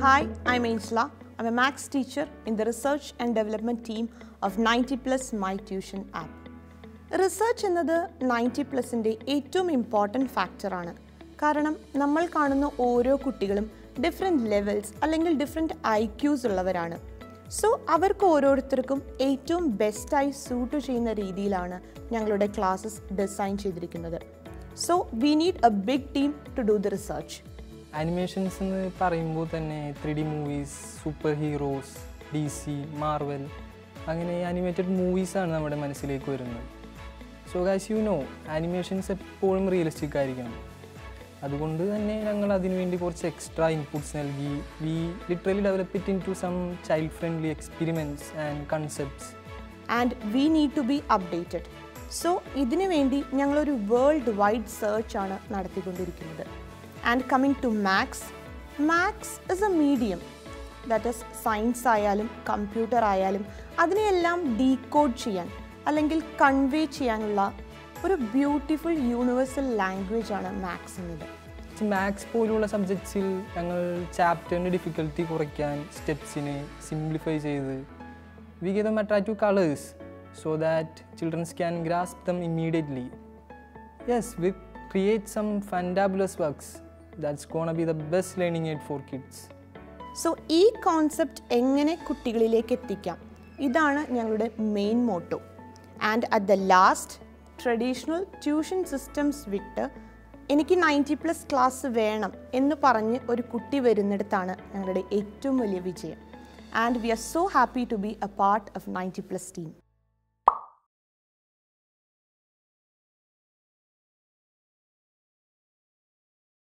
Hi, I'm Angela. I'm a maths teacher in the research and development team of 90 Plus My Tuition app. Research എന്നത് ninety പ്ലസിൻ്റെ ഏറ്റവും important ഫാക്ടറാണ് കാരണം നമ്മൾ കാണുന്ന ഓരോ കുട്ടികളും ഡിഫറെൻറ്റ് ലെവൽസ് അല്ലെങ്കിൽ ഡിഫറെൻറ്റ് ഐ ക്യൂസ് ഉള്ളവരാണ് സോ അവർക്ക് ഓരോരുത്തർക്കും ഏറ്റവും ബെസ്റ്റായി സൂട്ട് ചെയ്യുന്ന രീതിയിലാണ് ഞങ്ങളുടെ ക്ലാസ്സസ് ഡിസൈൻ ചെയ്തിരിക്കുന്നത് so we need a big team to do the research animations എന്ന് പറയുമ്പോൾ തന്നെ three D movies superheroes D C Marvel അങ്ങനെ ആനിമേറ്റഡ് മൂവീസാണ് നമ്മുടെ മനസ്സിലേക്ക് വരുന്നത് so guys you know animations എപ്പോഴും റിയലിസ്റ്റിക് ആയിരിക്കണം അതുകൊണ്ട് തന്നെ ഞങ്ങൾ അതിനുവേണ്ടി കുറച്ച് എക്സ്ട്രാ ഇൻപുട്സ് നൽകി we literally develop it into some child friendly experiments and concepts and we need to be updated so ഇതിനു വേണ്ടി ഞങ്ങളൊരു വേൾഡ് വൈഡ് സെർച്ച് ആണ് നടത്തിക്കൊണ്ടിരിക്കുന്നത് and coming to maths maths is a medium that is science ആയാലും computer ആയാലും അതിനെയെല്ലാം decode ചെയ്യാൻ അല്ലെങ്കിൽ കൺവേ ചെയ്യാനുള്ള ഒരു ബ്യൂട്ടിഫുൾ യൂണിവേഴ്സൽ ലാംഗ്വേജ് ആണ് മാത്സ് എന്നത് മാത്സ് പോലുള്ള സബ്ജക്ട്സിൽ ഞങ്ങൾ ചാപ്റ്ററിൻ്റെ ഡിഫിക്കൽട്ടി കുറയ്ക്കാൻ സ്റ്റെപ്സിനെ സിംപ്ലിഫൈ ചെയ്ത് we give them attractive colours so that childrens can grasp them immediately yes we create some fundabulous works that's gonna be the best learning aid for kids so ഈ concept എങ്ങനെ കുട്ടികളിലേക്ക് എത്തിക്കാം ഇതാണ് ഞങ്ങളുടെ main motto and at the last traditional tuition systems വിട്ട് എനിക്ക് ninety plus class വേണം എന്ന് പറഞ്ഞ് ഒരു കുട്ടി വരുന്നിടത്താണ് ഞങ്ങളുടെ ഏറ്റവും വലിയ വിജയം and we are so happy to be a part of ninety plus team